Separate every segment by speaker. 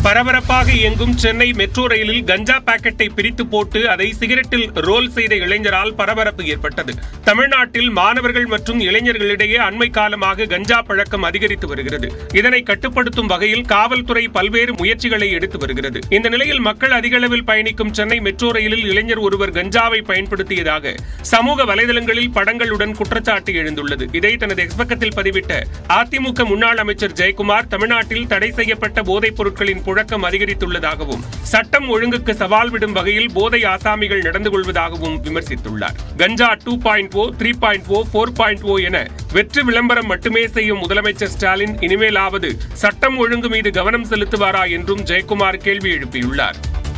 Speaker 1: பரபரப்பாக இயங்கும் சென்னை மெட்ரோ ரயிலில் கஞ்சா பாக்கெட்டை பிரித்து போட்டு அதை சிகரெட்டில் ரோல் செய்த இளைஞரால் பரபரப்பு ஏற்பட்டது தமிழ்நாட்டில் மாணவர்கள் மற்றும் இளைஞர்களிடையே அண்மை காலமாக கஞ்சா பழக்கம் அதிகரித்து வருகிறது இதனை கட்டுப்படுத்தும் வகையில் காவல்துறை பல்வேறு முயற்சிகளை எடுத்து வருகிறது இந்த நிலையில் மக்கள் அதிக அளவில் பயணிக்கும் சென்னை மெட்ரோ ரயிலில் இளைஞர் ஒருவர் கஞ்சாவை பயன்படுத்தியதாக சமூக வலைதளங்களில் படங்களுடன் குற்றச்சாட்டு எழுந்துள்ளது இதை தனது எக்ஸ்பக்கத்தில் பதிவிட்ட அதிமுக முன்னாள் அமைச்சர் ஜெயக்குமார் தமிழ்நாட்டில் தடை செய்யப்பட்ட போதைப் பொருட்களின் புழக்கம் அதிகரித்துள்ளதாகவும் சட்டம் ஒழுங்குக்கு சவால் விடும் வகையில் போதை ஆசாமிகள் நடந்து கொள்வதாகவும் விமர்சித்துள்ளார் கஞ்சா two point O three point O four point O என வெற்று விளம்பரம் மட்டுமே செய்யும் முதலமைச்சர் ஸ்டாலின் இனிமேலாவது சட்டம் ஒழுங்கு மீது கவனம் செலுத்துவாரா என்றும் ஜெயக்குமார் கேள்வி எழுப்பியுள்ளார்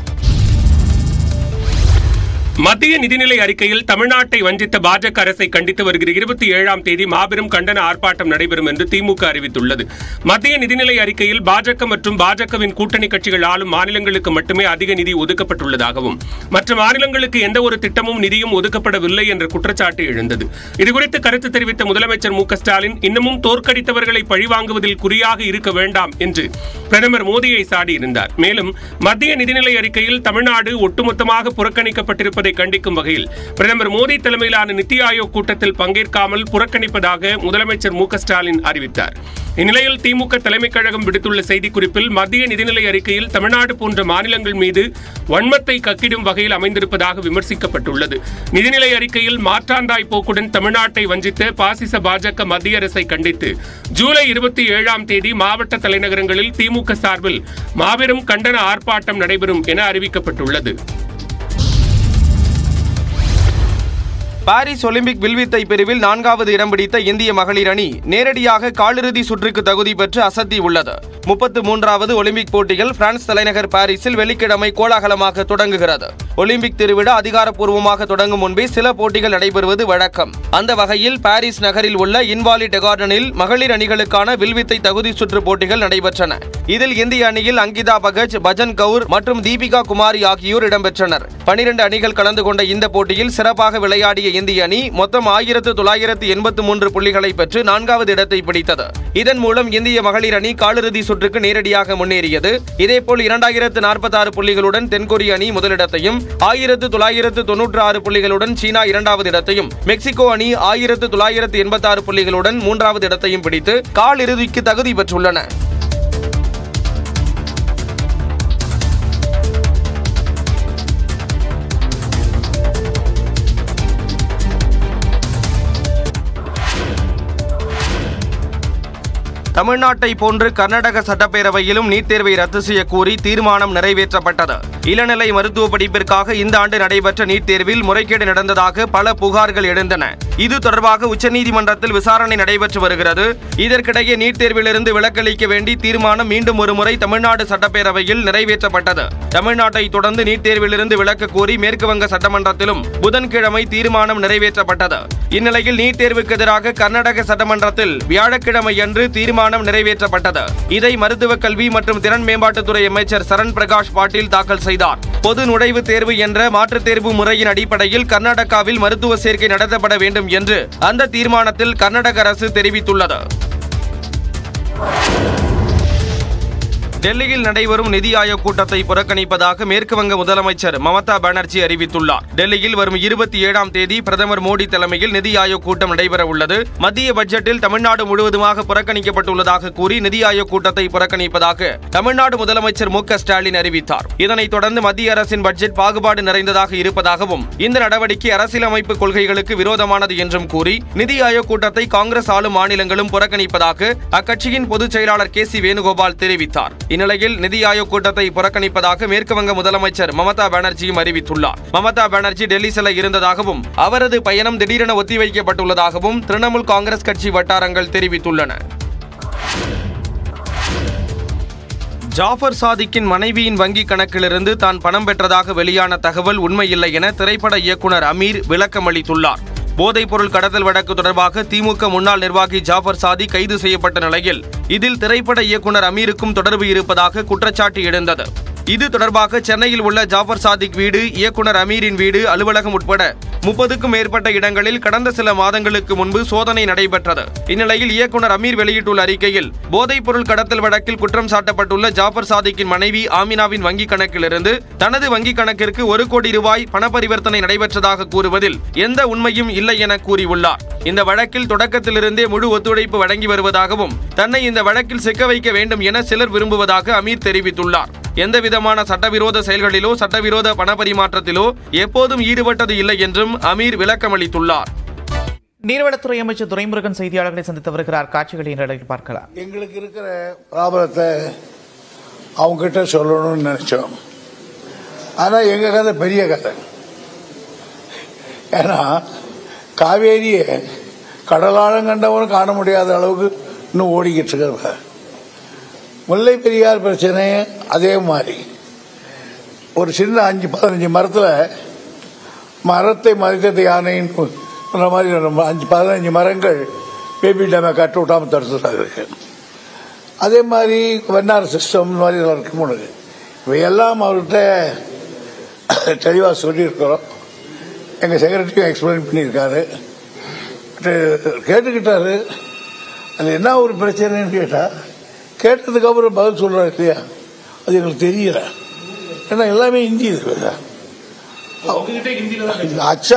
Speaker 1: மத்திய நிதிநிலை அறிக்கையில் தமிழ்நாட்டை வஞ்சித்த பாஜக அரசை கண்டித்து வருகிற இருபத்தி ஏழாம் தேதி மாபெரும் கண்டன ஆர்ப்பாட்டம் நடைபெறும் என்று திமுக அறிவித்துள்ளது மத்திய நிதிநிலை அறிக்கையில் பாஜக மற்றும் பாஜகவின் கூட்டணி கட்சிகள் ஆளும் மாநிலங்களுக்கு மட்டுமே அதிக நிதி ஒதுக்கப்பட்டுள்ளதாகவும் மற்ற மாநிலங்களுக்கு எந்த ஒரு திட்டமும் நிதியும் ஒதுக்கப்படவில்லை என்ற குற்றச்சாட்டு எழுந்தது இதுகுறித்து கருத்து தெரிவித்த முதலமைச்சர் மு க ஸ்டாலின் இன்னமும் தோற்கடித்தவர்களை பழிவாங்குவதில் குறியாக இருக்க வேண்டாம் என்று பிரதமர் மோடியை சாடியிருந்தார் மேலும் மத்திய நிதிநிலை அறிக்கையில் தமிழ்நாடு ஒட்டுமொத்தமாக புறக்கணிக்கப்பட்டிருப்பதை கண்டிக்கும் வகையில் பிரதமர் மோடி தலைமையிலான நித்தி ஆயோக் கூட்டத்தில் பங்கேற்காமல் புறக்கணிப்பதாக முதலமைச்சர் மு க ஸ்டாலின் அறிவித்தார் இந்நிலையில் திமுக தலைமைக் கழகம் விடுத்துள்ள செய்திக்குறிப்பில் மத்திய நிதிநிலை அறிக்கையில் தமிழ்நாடு போன்ற மாநிலங்கள் மீது வன்மத்தை கக்கிடும் வகையில் அமைந்திருப்பதாக விமர்சிக்கப்பட்டுள்ளது நிதிநிலை அறிக்கையில் மாற்றாந்தாய் போக்குடன் தமிழ்நாட்டை வஞ்சித்த பாசிச பாஜக மத்திய அரசை கண்டித்து ஜூலை இருபத்தி ஏழாம் தேதி மாவட்ட தலைநகரங்களில் திமுக சார்பில் மாபெரும் கண்டன ஆர்ப்பாட்டம் நடைபெறும் என அறிவிக்கப்பட்டுள்ளது
Speaker 2: பாரிஸ் ஒலிம்பிக் வில்வித்தை பிரிவில் நான்காவது இடம் பிடித்த இந்திய மகளிர் அணி நேரடியாக காலிறுதி சுற்றுக்கு தகுதி பெற்று அசத்தி உள்ளது முப்பத்து மூன்றாவது ஒலிம்பிக் போட்டிகள் பிரான்ஸ் தலைநகர் பாரிஸில் வெள்ளிக்கிழமை கோலாகலமாக தொடங்குகிறது ஒலிம்பிக் திருவிழா அதிகாரப்பூர்வமாக தொடங்கும் முன்பே சில போட்டிகள் நடைபெறுவது வழக்கம் அந்த வகையில் பாரிஸ் நகரில் உள்ள இன்வாலி டெகார்டனில் மகளிர் அணிகளுக்கான வில்வித்தை தகுதி சுற்று போட்டிகள் நடைபெற்றன இதில் இந்திய அணியில் அங்கிதா பகஜ் பஜன் கவுர் மற்றும் தீபிகா குமாரி ஆகியோர் இடம்பெற்றனர் பனிரெண்டு அணிகள் கலந்து கொண்ட இந்த போட்டியில் சிறப்பாக விளையாடிய இந்திய அணி மொத்தம் ஆயிரத்து தொள்ளாயிரத்து எண்பத்து மூன்று புள்ளிகளை பெற்று நான்காவது இடத்தை பிடித்தது இதன் மூலம் இந்திய மகளிர் அணி காலிறுதி சுற்றுக்கு நேரடியாக முன்னேறியது இதேபோல் இரண்டாயிரத்து நாற்பத்தாறு புள்ளிகளுடன் தென்கொரிய அணி முதலிடத்தையும் ஆயிரத்து தொள்ளாயிரத்து தொன்னூற்று ஆறு புள்ளிகளுடன் சீனா இரண்டாவது இடத்தையும் மெக்சிகோ அணி ஆயிரத்து தொள்ளாயிரத்து எண்பத்தாறு புள்ளிகளுடன் மூன்றாவது இடத்தையும் பிடித்து காலிறுதிக்கு தகுதி பெற்றுள்ளன தமிழ்நாட்டை போன்று கர்நாடக சட்டப்பேரவையிலும் நீட் தேர்வை ரத்து செய்ய கோரி தீர்மானம் நிறைவேற்றப்பட்டது இளநிலை மருத்துவ படிப்பிற்காக இந்த ஆண்டு நடைபெற்ற நீட் தேர்வில் முறைகேடு நடந்ததாக பல புகார்கள் எழுந்தன இது தொடர்பாக உச்சநீதிமன்றத்தில் விசாரணை நடைபெற்று வருகிறது இதற்கிடையே நீட் தேர்விலிருந்து விலக்களிக்க வேண்டி தீர்மானம் மீண்டும் ஒருமுறை தமிழ்நாடு சட்டப்பேரவையில் நிறைவேற்றப்பட்டது தமிழ்நாட்டை தொடர்ந்து நீட் தேர்விலிருந்து விலக்க கோரி மேற்குவங்க சட்டமன்றத்திலும் புதன்கிழமை தீர்மானம் நிறைவேற்றப்பட்டது இந்நிலையில் நீட் தேர்வுக்கு எதிராக கர்நாடக சட்டமன்றத்தில் வியாழக்கிழமை அன்று தீர்மானம் நிறைவேற்றப்பட்டது இதை மருத்துவ கல்வி மற்றும் திறன் மேம்பாட்டுத்துறை அமைச்சர் சரண் பிரகாஷ் பாட்டீல் தாக்கல் செய்தார் பொது நுழைவுத் தேர்வு என்ற மாற்றுத் தேர்வு முறையின் அடிப்படையில் கர்நாடகாவில் மருத்துவ சேர்க்கை நடத்தப்பட வேண்டும் என்று அந்த தீர்மானத்தில் கர்நாடக அரசு தெரிவித்துள்ளது டெல்லியில் நடைபெறும் நிதி ஆயோக் கூட்டத்தை புறக்கணிப்பதாக மேற்கு வங்க முதலமைச்சர் மமதா பானர்ஜி அறிவித்துள்ளார் டெல்லியில் வரும் இருபத்தி ஏழாம் தேதி பிரதமர் மோடி தலைமையில் நிதி ஆயோக் கூட்டம் நடைபெற உள்ளது மத்திய பட்ஜெட்டில் தமிழ்நாடு முழுவதுமாக புறக்கணிக்கப்பட்டுள்ளதாக கூறி நிதி ஆயோக் கூட்டத்தை புறக்கணிப்பதாக தமிழ்நாடு முதலமைச்சர் மு க ஸ்டாலின் அறிவித்தார் இதனைத் தொடர்ந்து மத்திய அரசின் பட்ஜெட் பாகுபாடு நிறைந்ததாக இருப்பதாகவும் இந்த நடவடிக்கை அரசியலமைப்பு கொள்கைகளுக்கு விரோதமானது என்றும் கூறி நிதி ஆயோக் கூட்டத்தை காங்கிரஸ் ஆளும் மாநிலங்களும் புறக்கணிப்பதாக அக்கட்சியின் பொதுச் செயலாளர் கே சி வேணுகோபால் தெரிவித்தார் இந்நிலையில் நிதி ஆயோக் கூட்டத்தை புறக்கணிப்பதாக மேற்குவங்க முதலமைச்சர் மமதா பானர்ஜியும் அறிவித்துள்ளார் மமதா பானர்ஜி டெல்லி செல்ல இருந்ததாகவும் அவரது பயணம் திடீரென ஒத்திவைக்கப்பட்டுள்ளதாகவும் திரிணாமுல் காங்கிரஸ் கட்சி வட்டாரங்கள் தெரிவித்துள்ளன ஜாஃபர் சாதிக்கின் மனைவியின் வங்கிக் கணக்கிலிருந்து தான் பணம் பெற்றதாக வெளியான தகவல் உண்மையில்லை என திரைப்பட இயக்குனர் அமீர் விளக்கம் அளித்துள்ளார் போதைப்பொருள் கடத்தல் வழக்கு தொடர்பாக திமுக முன்னாள் நிர்வாகி ஜாஃபர் சாதி கைது செய்யப்பட்ட நிலையில் இதில் திரைப்பட இயக்குனர் அமீருக்கும் தொடர்பு இருப்பதாக குற்றச்சாட்டு எழுந்தது இது தொடர்பாக சென்னையில் உள்ள ஜாஃபர் சாதிக் வீடு இயக்குனர் அமீரின் வீடு அலுவலகம் உட்பட முப்பதுக்கும் மேற்பட்ட இடங்களில் கடந்த சில மாதங்களுக்கு முன்பு சோதனை நடைபெற்றது இந்நிலையில் இயக்குனர் அமீர் வெளியிட்டுள்ள அறிக்கையில் போதைப் பொருள் கடத்தல் வழக்கில் குற்றம் சாட்டப்பட்டுள்ள ஜாஃபர் சாதிக்கின் மனைவி ஆமினாவின் வங்கிக் கணக்கிலிருந்து தனது வங்கிக் கணக்கிற்கு ஒரு கோடி ரூபாய் பண பரிவர்த்தனை நடைபெற்றதாக கூறுவதில் எந்த உண்மையும் இல்லை என கூறியுள்ளார் இந்த வழக்கில் தொடக்கத்திலிருந்தே முழு ஒத்துழைப்பு வழங்கி வருவதாகவும் தன்னை இந்த வழக்கில் சிக்க வைக்க வேண்டும் என சிலர் விரும்புவதாக அமீர் தெரிவித்துள்ளார் எந்தவிதமான சட்டவிரோத செயல்களிலோ சட்டவிரோத பண பரிமாற்றத்திலோ எப்போதும் ஈடுபட்டது இல்லை என்றும் அமீர் விளக்கமளித்துள்ளார்
Speaker 3: நீர்வளத்துறை அமைச்சர் துரைமுருகன் செய்தியாளர்களை சந்தித்து வருகிறார் காட்சிகளை நிலையில் பார்க்கலாம்
Speaker 4: எங்களுக்கு இருக்கிற ப்ராப்ளத்தை அவங்ககிட்ட சொல்லணும்னு நினைச்சோம் ஆனா எங்க கதை பெரிய கதை ஏன்னா காவேரியை கடலாழம் கண்டவனும் காண முடியாத அளவுக்கு இன்னும் ஓடிக்கிட்டு இருக்கிற முல்லை பெரியார் பிரச்சனை அதே மாதிரி ஒரு சின்ன அஞ்சு பதினஞ்சு மரத்துல மரத்தை மறித்தது யானைன்னு சொன்ன மாதிரி ஒரு அஞ்சு பதினஞ்சு மரங்கள் பேபி டேமை கட்ட விட்டாம தடுத்துட்டாங்க இருக்கு அதே மாதிரி வெண்ணார் சிஸ்டம் இந்த மாதிரி எல்லாம் இருக்கு உனக்கு இவையெல்லாம் அவர்கிட்ட தெளிவாக சொல்லியிருக்கிறோம் எங்கள் செக்ரட்டரியும் எக்ஸ்பிளைன் பண்ணியிருக்காரு கேட்டுக்கிட்டாரு அது என்ன ஒரு பிரச்சனைன்னு கேட்டா கேட்டதுக்கு அப்புறம் பதில் சொல்றாரு இல்லையா அது எங்களுக்கு தெரியல ஏன்னா எல்லாமே ஹிந்தி இருக்கு அச்சா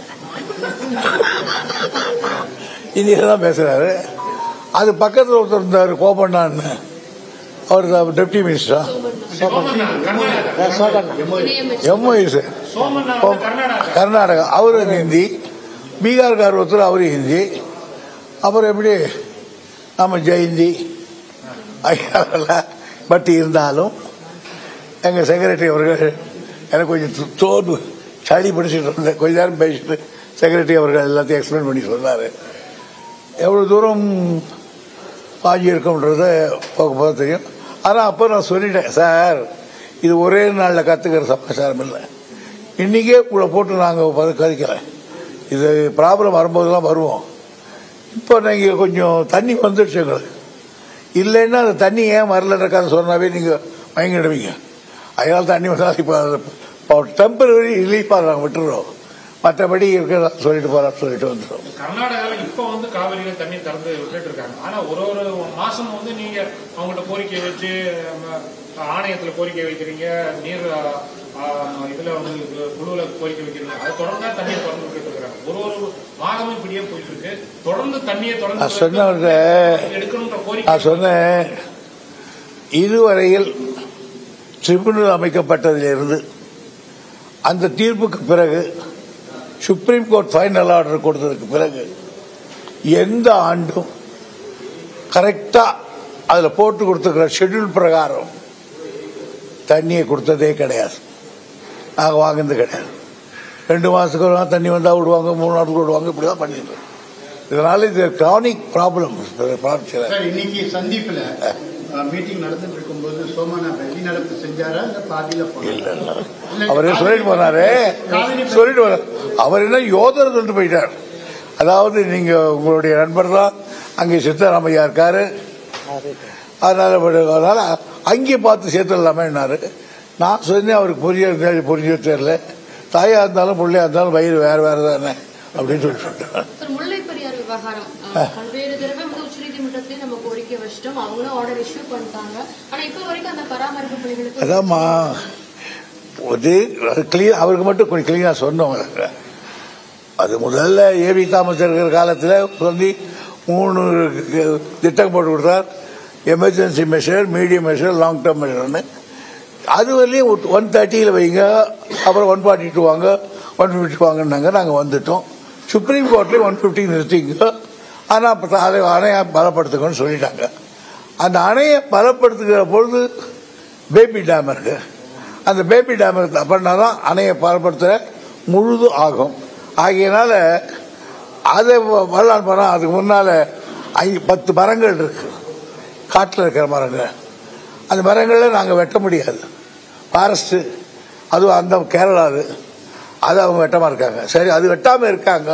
Speaker 4: ஹிந்தியில தான் பேசுறாரு அது பக்கத்தில் ஒருத்தர் இருந்தார் கோபண்ணான்னு அவர் டெப்டி மினிஸ்டரா எம்ஐ சார் கர்நாடகா அவரு ஹிந்தி பீகார்கார் ஒருத்தர் அவரு ஹிந்தி அப்புறம் எப்படி நம்ம ஜெயந்தி பட் இருந்தாலும் எங்க செக்ரட்டரி அவர்கள் எனக்கு கொஞ்சம் தோடு சளி பிடிச்சிட்டு இருந்தேன் கொஞ்ச நேரம் பேசிட்டு செக்ரட்டரி அவர்கள் எல்லாத்தையும் எக்ஸ்பிளைன் பண்ணி சொன்னாரு எவ்வளவு தூரம் பாஞ்சி இருக்கும்ன்றத போக போக தெரியும் ஆனால் அப்போ நான் சொல்லிட்டேன் சார் இது ஒரே நாளில் கற்றுக்கிற சமாச்சாரம் இல்லை இன்னைக்கே உங்களை போட்டு நாங்கள் கதைக்கிறேன் இது ப்ராப்ளம் வரும்போதெல்லாம் வருவோம் இப்போ நீங்கள் கொஞ்சம் தண்ணி வந்துடுச்சு எங்களுக்கு இல்லைன்னா அந்த தண்ணி ஏன் வரலன்றக்காக சொன்னாவே நீங்கள் மயங்கிடுவீங்க அதனால தண்ணி வந்தால் இப்போ டெம்பரரி ரிலீஃபாக நாங்கள் விட்டுறோம் மற்றபடி இருக்கிறதா சொல்லிட்டு போறோம் சொல்லிட்டு வந்துடும்
Speaker 5: கர்நாடகால இப்ப வந்து காவிரியில தண்ணி திறந்து விட்டுட்டு இருக்காங்க ஆனா ஒரு ஒரு மாசம் வந்து நீங்க அவங்கள்ட்ட கோரிக்கை வச்சு ம, ஆணையத்துல கோரிக்கை வைக்கிறீங்க நீர் ஆ, ஆ, இதுல வந்து குழுல கோரிக்கை வைக்கிறீங்க அதை தொடர்ந்து தான் தண்ணியை திறந்து விட்டுட்டு இருக்காங்க ஒரு ஒரு மாதமும் இப்படியே போயிட்டு இருக்கு தொடர்ந்து தண்ணியை
Speaker 4: நான்
Speaker 5: திறந்து
Speaker 4: சொன்னவர்கிட்ட
Speaker 5: எடுக்கணுன்ற கோரிக்கை
Speaker 4: நான் சொன்னேன் இதுவரையில் ட்ரிபுனல் அமைக்கப்பட்டதிலிருந்து அந்த தீர்ப்புக்கு பிறகு சுப்ரீம் கோர்ட் ஃபைனல் ஆர்டர் கொடுத்ததுக்கு பிறகு எந்த ஆண்டும் கரெக்டா அதுல போட்டு கொடுத்துருக்கிற ஷெட்யூல் பிரகாரம் தண்ணியை கொடுத்ததே கிடையாது நாங்க வாங்கினது கிடையாது ரெண்டு மாசத்துக்கு ஒரு நாள் தண்ணி வந்தா விடுவாங்க மூணு நாளுக்கு விடுவாங்க இப்படிதான் பண்ணிட்டு இருக்கோம். இதனால இது கிரானிக் ப்ராப்ளம்
Speaker 6: சார் இன்னைக்கு சந்தீப்ல மீட்டிங் நடந்துட்டு இருக்கும்போது சோமநாத் வெளிநடப்பு செஞ்சாரா இல்ல பாதியில போனாரா?
Speaker 4: அவரே சொல்லிட்டு போனாரு சொல்லிட்டு போனார் அவர் என்ன யோதனை சொல்லிட்டு போயிட்டார் அதாவது நீங்க உங்களுடைய நண்பர் தான் அங்கே சித்தராமையா இருக்காரு அதனால அதனால அங்கே பார்த்து சேர்த்துடலாமேன்னாரு நான் சொன்னேன் அவருக்கு புரிய புரிய தெரியல தாயா இருந்தாலும் பிள்ளையா இருந்தாலும் வயிறு வேற வேற தானே அப்படின்னு சொல்லிட்டு
Speaker 7: சார் முல்லை பெரியார் விவகாரம் அஹ், பல்வேறு தடவை வந்து உச்சநீதிமன்றத்திலே நம்ம கோரிக்கை வச்சிட்டோம் அவங்களும் ஆர்டர் இஷ்யூ பண்ணிட்டாங்க ஆனா இப்ப வரைக்கும் அந்த பராமரிப்பு பணிகளுக்கு
Speaker 4: அதாம்மா அது கிளீன் அவருக்கு மட்டும் கொஞ்சம் கிளீனா சொன்னோம் அது முதல்ல ஏவி தாமஸ் இருக்கிற காலத்தில் சொல்லி மூணு திட்டம் போட்டு கொடுத்தார் emergency measure medium measure long term மெஷர்னு அது வரலையும் ஒன் தேர்ட்டியில் வைங்க அப்புறம் ஒன் ஃபார்ட்டி டூ வாங்க ஒன் ஃபிஃப்டி வாங்கினாங்க நாங்கள் வந்துட்டோம் சுப்ரீம் கோர்ட்லேயும் ஒன் ஃபிஃப்டி நிறுத்திங்க ஆனால் அப்ப அதை அணையை பலப்படுத்துங்கன்னு சொல்லிட்டாங்க அந்த அணையை பலப்படுத்துகிற பொழுது பேபி டேம் இருக்கு அந்த பேபி டேம் பண்ணாதான் அணையை பலப்படுத்த முழுதும் ஆகும் ஆகையினால அதை வரலாறு பண்ணா அதுக்கு முன்னால ஐ- பத்து மரங்கள் இருக்கு காட்டில் இருக்கிற மரங்கள் அந்த மரங்களை நாங்கள் வெட்ட முடியாது ஃபாரஸ்ட் அதுவும் அந்த கேரளா அது அது அவங்க வெட்டமா இருக்காங்க சரி அது வெட்டாம இருக்காங்க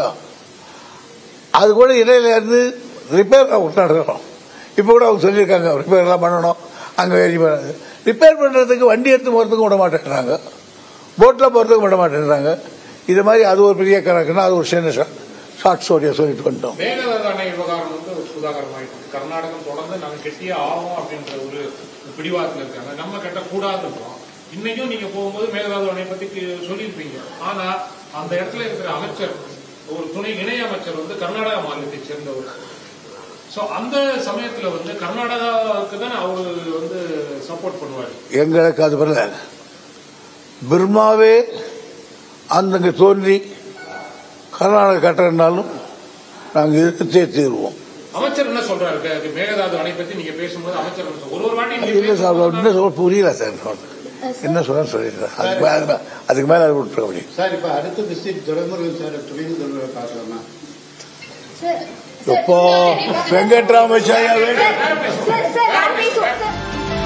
Speaker 4: அது கூட இடையில இருந்து ரிப்பேர் நடக்கிறோம் இப்போ கூட அவங்க சொல்லியிருக்காங்க ரிப்பேர் எல்லாம் பண்ணணும் அங்கே ரிப்பேர் பண்ணுறதுக்கு வண்டி எடுத்து போகிறதுக்கு விட மாட்டேன்றாங்க போட்டில் போகிறதுக்கு விட மாட்டேன்றாங்க இது மாதிரி அது ஒரு பெரிய கணக்குன்னா அது ஒரு சின்ன ஷார்ட் ஸ்டோரியாக சொல்லிட்டு வந்துட்டோம்
Speaker 5: மேகதாது அணை விவகாரம் வந்து ஒரு சுதாகரமாயிட்டு கர்நாடகம் தொடர்ந்து நாங்க கெட்டியே ஆகும் அப்படின்ற ஒரு பிடிவாதத்துல இருக்காங்க நம்ம கட்ட கூடாதுன்றோம் இன்னைக்கும் நீங்க போகும்போது மேகதாது அணை பத்தி கி- சொல்லியிருப்பீங்க ஆனா அந்த இடத்துல இருக்கிற அமைச்சர் ஒரு துணை இணை அமைச்சர் வந்து கர்நாடகா மாநிலத்தை சேர்ந்தவர் சோ அந்த சமயத்துல வந்து கர்நாடகாவுக்கு தான் அவரு வந்து சப்போர்ட் பண்ணுவாரு
Speaker 4: எங்களுக்கு அது வரல பிர்மாவே அந்தங்க தோன்றி கர்நாடக கட்டுறதுனாலும் நாங்கள் எதிர்த்தே தீர்வோம்
Speaker 5: அமைச்சர் என்ன சொல்றாரு க- மேகதாது அணை பத்தி நீங்க பேசும்போது அமைச்சர் என்ன சொல்றாரு? ஒரு ஒரு வாட்டி நீங்க
Speaker 4: இல்லை சார்
Speaker 5: பேசும்போது
Speaker 4: என்ன சொல்ல புரியல சார் என்ன சொல்ல சொல்லிடுறேன் அதுக்கு மேலே அதுக்கு மேலே அது விட்டுருக்க முடியும்
Speaker 6: சார் இப்ப அடுத்த விசிட் துரைமுருகன் சார் துணை முதல்வரை பார்க்கலாமா
Speaker 7: சார்
Speaker 4: இப்போ வெங்கட்ராமச்சாரியா
Speaker 8: சார் சார் நான் பேசுவோம் சார்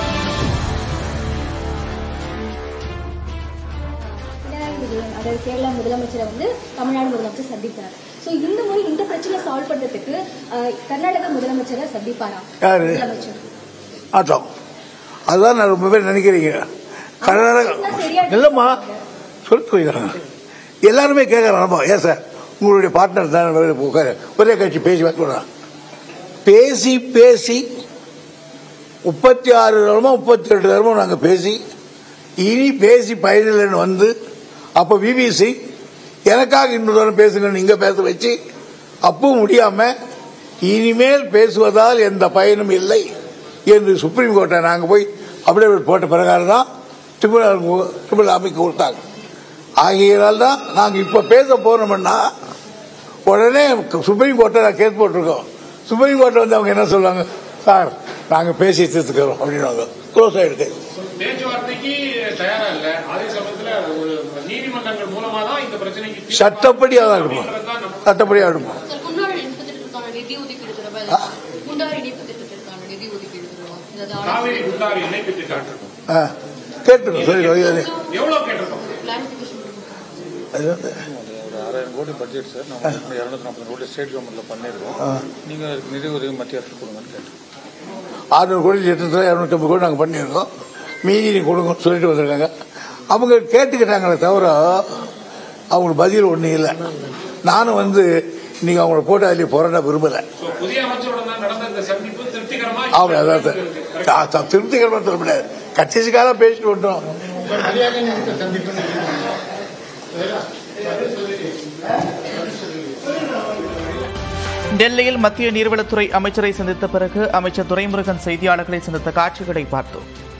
Speaker 8: பினராயி விஜயன் அதாவது கேரளா முதலமைச்சரை வந்து தமிழ்நாடு முதலமைச்சர் சந்தித்தார் ஸோ இந்த முறை இந்த பிரச்சனை சால்வ் பண்றதுக்கு அஹ், கர்நாடக முதலமைச்சரை சந்திப்பாரா
Speaker 4: யாரு?
Speaker 8: முதலமைச்சர்
Speaker 4: ஆட்டம் அதுதான் நான் ரொம்ப பேர் நினைக்கிறீங்க கர்நாடகா இல்லைம்மா சொல்லிட்டு போயிடறாங்க எல்லாருமே கேட்கறாங்கம்மா ஏன் சார் உங்களுடைய பார்ட்னர் தான் உட்காரு ஒரே கட்சி பேசி வைக்கணும் பேசி பேசி முப்பத்தி ஆறு தரமோ முப்பத்தி ரெண்டு தரமோ நாங்கள் பேசி இனி பேசி பயனில்லைன்னு வந்து அப்போ பிபிசி எனக்காக இன்னொரு தரம் பேசுங்கன்னு இங்கே பேச வச்சு அப்பவும் முடியாம இனிமேல் பேசுவதால் எந்த பயனும் இல்லை என்று சுப்ரீம் கோர்ட்டை நாங்கள் போய் அப்டேவிட் போட்ட பிரகாரம் தான் ட்ரிபுனல் ட்ரிபுனல் அமைக்க கொடுத்தாங்க ஆகையினால் தான் நாங்கள் இப்போ பேச போனோம்னா உடனே சுப்ரீம் கோர்ட்டை நான் கேஸ் போட்டிருக்கோம் சுப்ரீம் கோர்ட்டில் வந்து அவங்க என்ன சொல்லுவாங்க சார் நாங்கள் பேசி தீர்த்துக்கிறோம் அப்படின்னாங்க க்ளோஸ் ஆயிடுது
Speaker 5: பேச்சுவார்த்தைக்கு தயாரா இல்ல அதே சமயத்துல ஒரு நீதிமன்றங்கள் மூலமா தான் இந்த பிரச்சனைக்கு தீர்வு
Speaker 4: சட்டப்படி அதான் இருக்கும்
Speaker 5: அப்படின்றதுதான் நம்ம-
Speaker 4: சட்டப்படி ஆடுமா
Speaker 7: சார் குண்டாறு இணைப்பு திட்டத்திற்கான நிதி ஒதுக்கீடு தொடர்பாக குண்டாறு இணைப்பு திட்டத்திற்கான நிதி ஒதுக்கீடு தொடர்பாக அதாவது
Speaker 5: காவிரி குண்டாறு இணைப்பு திட்டம்
Speaker 4: ஆ கேட்டுருக்கோம் சரி அது-
Speaker 5: எவ்வளவு கேட்டிருக்கோம்
Speaker 7: கிளாரிபிகேஷன்
Speaker 4: அது வந்து
Speaker 9: ஒரு ஆறாயிரம் கோடி பட்ஜெட் சார் நம்ம இரநூத்தி நாற்பது கோடி ஸ்டேட் கவர்மெண்ட்ல பண்ணிருக்கோம் நீங்க அதுக்கு நிதி உதவி மத்திய அரசு கொடுங்கன்னு கேட்டோம்
Speaker 4: ஆறுநூறு கோடி திட்டத்தில் இரநூத்தம்பது கோடி நாங்கள் பண்ணியிருக்கோம் மீதி நீ கொடுங்கன்னு சொல்லிட்டு வந்திருக்காங்க அவங்க கேட்டுக்கிட்டாங்களே தவிர அவங்களுக்கு பதில் ஒன்றும் இல்லை நானும் வந்து இன்னைக்கு அவங்கள போட்டு அதில் போராட விரும்பலை
Speaker 5: So, புதிய அமைச்சருடன் தான் நடந்த இந்த சந்திப்பு திருப்திகரமா
Speaker 4: அவங்க அதாவது திருப்திகரமாக சொல்ல முடியாது கட்சிக்காக பேசிட்டு வந்துட்டோம்
Speaker 6: மரியாதை நிமித்த சந்திப்புன்னு
Speaker 3: டெல்லியில் மத்திய நீர்வளத்துறை அமைச்சரை சந்தித்த பிறகு அமைச்சர் துரைமுருகன் செய்தியாளர்களை சந்தித்த காட்சிகளை பார்த்தோம்